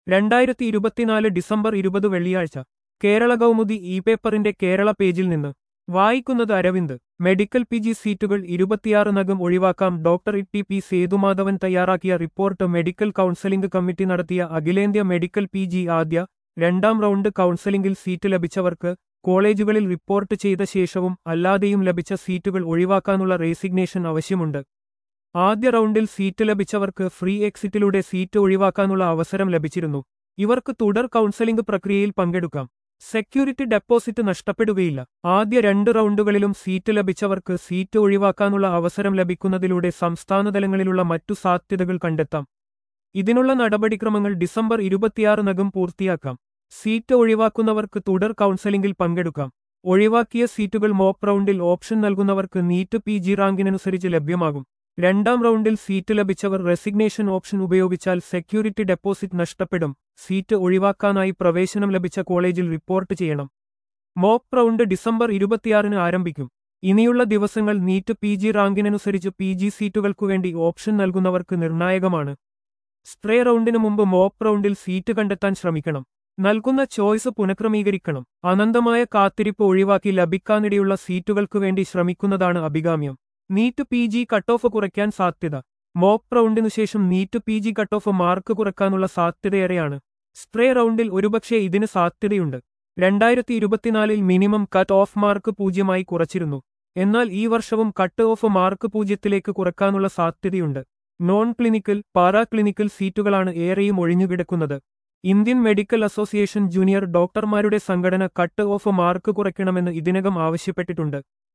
രണ്ടായിരത്തി ഇരുപത്തിനാല് ഡിസംബർ ഇരുപത് വെള്ളിയാഴ്ച കേരള കൗമുദി ഇ പേപ്പറിന്റെ കേരള പേജിൽ നിന്ന് വായിക്കുന്നത് അരവിന്ദ് മെഡിക്കൽ പി ജി സീറ്റുകൾ ഇരുപത്തിയാറിനകം ഒഴിവാക്കാം ഡോക്ടർ ടി പി സേതുമാധവൻ തയ്യാറാക്കിയ റിപ്പോർട്ട് മെഡിക്കൽ കൗൺസലിംഗ് കമ്മിറ്റി നടത്തിയ അഖിലേന്ത്യാ മെഡിക്കൽ പി ജി ആദ്യ രണ്ടാം റൗണ്ട് കൗൺസലിംഗിൽ സീറ്റ് ലഭിച്ചവർക്ക് കോളേജുകളിൽ റിപ്പോർട്ട് ചെയ്ത ശേഷവും അല്ലാതെയും ലഭിച്ച സീറ്റുകൾ ഒഴിവാക്കാനുള്ള റേസിഗ്നേഷൻ ആവശ്യമുണ്ട് ആദ്യ റൗണ്ടിൽ സീറ്റ് ലഭിച്ചവർക്ക് ഫ്രീ എക്സിറ്റിലൂടെ സീറ്റ് ഒഴിവാക്കാനുള്ള അവസരം ലഭിച്ചിരുന്നു ഇവർക്ക് തുടർ കൗൺസലിംഗ് പ്രക്രിയയിൽ പങ്കെടുക്കാം സെക്യൂരിറ്റി ഡെപ്പോസിറ്റ് നഷ്ടപ്പെടുകയില്ല ആദ്യ രണ്ട് റൗണ്ടുകളിലും സീറ്റ് ലഭിച്ചവർക്ക് സീറ്റ് ഒഴിവാക്കാനുള്ള അവസരം ലഭിക്കുന്നതിലൂടെ സംസ്ഥാനതലങ്ങളിലുള്ള മറ്റു സാധ്യതകൾ കണ്ടെത്താം ഇതിനുള്ള നടപടിക്രമങ്ങൾ ഡിസംബർ ഇരുപത്തിയാറിനകം പൂർത്തിയാക്കാം സീറ്റ് ഒഴിവാക്കുന്നവർക്ക് തുടർ കൗൺസലിംഗിൽ പങ്കെടുക്കാം ഒഴിവാക്കിയ സീറ്റുകൾ മോപ്പ് റൗണ്ടിൽ ഓപ്ഷൻ നൽകുന്നവർക്ക് നീറ്റ് പി ജി റാങ്കിനനുസരിച്ച് ലഭ്യമാകും രണ്ടാം റൗണ്ടിൽ സീറ്റ് ലഭിച്ചവർ റെസിഗ്നേഷൻ ഓപ്ഷൻ ഉപയോഗിച്ചാൽ സെക്യൂരിറ്റി ഡെപ്പോസിറ്റ് നഷ്ടപ്പെടും സീറ്റ് ഒഴിവാക്കാനായി പ്രവേശനം ലഭിച്ച കോളേജിൽ റിപ്പോർട്ട് ചെയ്യണം മോപ്പ് റൗണ്ട് ഡിസംബർ ഇരുപത്തിയാറിന് ആരംഭിക്കും ഇനിയുള്ള ദിവസങ്ങൾ നീറ്റ് പി ജി റാങ്കിനനുസരിച്ച് പി ജി സീറ്റുകൾക്കുവേണ്ടി ഓപ്ഷൻ നൽകുന്നവർക്ക് നിർണായകമാണ് സ്പ്രേ റൗണ്ടിനു മുമ്പ് മോപ്പ് റൗണ്ടിൽ സീറ്റ് കണ്ടെത്താൻ ശ്രമിക്കണം നൽകുന്ന ചോയ്സ് പുനഃക്രമീകരിക്കണം അനന്തമായ കാത്തിരിപ്പ് ഒഴിവാക്കി ലഭിക്കാനിടയുള്ള സീറ്റുകൾക്കു വേണ്ടി ശ്രമിക്കുന്നതാണ് അഭികാമ്യം NEET P G cut off കുറയ്ക്കാൻ സാധ്യത മോപ്പ് റൗണ്ടിനു ശേഷം NEET P G cut off mark കുറയ്ക്കാനുള്ള സാധ്യതയേറെയാണ് സ്പ്രേ റൗണ്ടിൽ ഒരുപക്ഷെ ഇതിന് സാധ്യതയുണ്ട് രണ്ടായിരത്തി ഇരുപത്തിനാലിൽ മിനിമം കട്ട് ഓഫ് മാർക്ക് പൂജ്യമായി കുറച്ചിരുന്നു എന്നാൽ ഈ വർഷവും കട്ട് ഓഫ് മാർക്ക് പൂജ്യത്തിലേക്ക് കുറയ്ക്കാനുള്ള സാധ്യതയുണ്ട് നോൺ ക്ലിനിക്കൽ പാരാക്ലിനിക്കൽ സീറ്റുകളാണ് ഏറെയും ഒഴിഞ്ഞുകിടക്കുന്നത് ഇന്ത്യൻ മെഡിക്കൽ അസോസിയേഷൻ ജൂനിയർ ഡോക്ടർമാരുടെ സംഘടന കട്ട് ഓഫ് മാർക്ക് കുറയ്ക്കണമെന്ന് ഇതിനകം ആവശ്യപ്പെട്ടിട്ടുണ്ട്